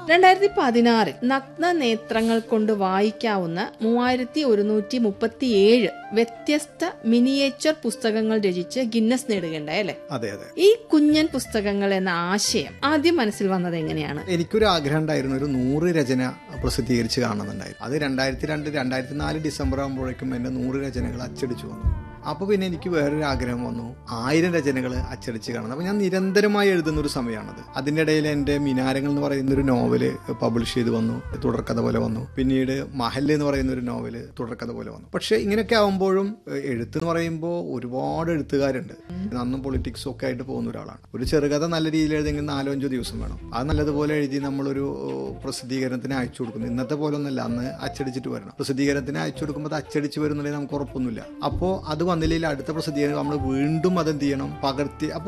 രണ്ടായിരത്തി പതിനാറിൽ നഗ്ന നേത്രങ്ങൾ കൊണ്ട് വായിക്കാവുന്ന മൂവായിരത്തി ഒരുന്നൂറ്റി മുപ്പത്തിയേഴ് വ്യത്യസ്ത മിനിയേച്ചർ പുസ്തകങ്ങൾ രചിച്ച് ഗിന്നസ് നേടുകയുണ്ടായി അല്ലേ അതെ അതെ ഈ കുഞ്ഞൻ പുസ്തകങ്ങൾ എന്ന ആശയം ആദ്യം മനസ്സിൽ വന്നത് എങ്ങനെയാണ് എനിക്കൊരു ആഗ്രഹം ഉണ്ടായിരുന്നു ഒരു നൂറ് രചന പ്രസിദ്ധീകരിച്ച് കാണുന്നുണ്ടായിരുന്നു അത് രണ്ടായിരത്തി രണ്ട് രണ്ടായിരത്തി നാല് ഡിസംബർ ആകുമ്പോഴേക്കും എൻ്റെ നൂറ് രചനകൾ അച്ചടിച്ചു വന്നു അപ്പോൾ പിന്നെ എനിക്ക് വേറൊരു ആഗ്രഹം വന്നു ആയിരം രചനകൾ അച്ചടിച്ച് കാണുന്നത് അപ്പോൾ ഞാൻ നിരന്തരമായി എഴുതുന്ന ഒരു സമയമാണത് അതിൻ്റെ ഇടയിൽ എൻ്റെ മിനാരങ്ങൾ എന്ന് പറയുന്ന ഒരു നോവല് പബ്ലിഷ് ചെയ്ത് വന്നു തുടർക്കഥ പോലെ വന്നു പിന്നീട് മഹല് എന്ന് പറയുന്ന ഒരു നോവല് തുടർക്കഥ പോലെ വന്നു പക്ഷേ ഇങ്ങനെയൊക്കെ ആകുമ്പോഴും ഏഹ്, എഴുത്ത് എന്ന് പറയുമ്പോൾ ഒരുപാട് എഴുത്തുകാരുണ്ട് അന്നും പൊളിറ്റിക്സും ഒക്കെ ആയിട്ട് പോകുന്ന ഒരാളാണ് ഒരു ചെറുകഥ നല്ല രീതിയിൽ എഴുതെങ്കിൽ നാലോ അഞ്ചോ ദിവസം വേണം അത് നല്ലതുപോലെ എഴുതി നമ്മളൊരു ഏഹ്, പ്രസിദ്ധീകരണത്തിന് അയച്ചു കൊടുക്കുന്നു ഇന്നത്തെ പോലെ ഒന്നല്ല അന്ന് അച്ചടിച്ചിട്ട് വരണം പ്രസിദ്ധീകരണത്തിന് അയച്ചു കൊടുക്കുമ്പോൾ അത് അച്ചടിച്ച് വരുന്നില്ലെങ്കിൽ നമുക്ക് ഉറപ്പൊന്നുമില്ല അപ്പോൾ അത് വന്നില്ലെങ്കിൽ അടുത്ത പ്രസിദ്ധീകരണം നമ്മൾ വീണ്ടും അതെന്ത് ചെയ്യണം പകർത്തി അപ്പോൾ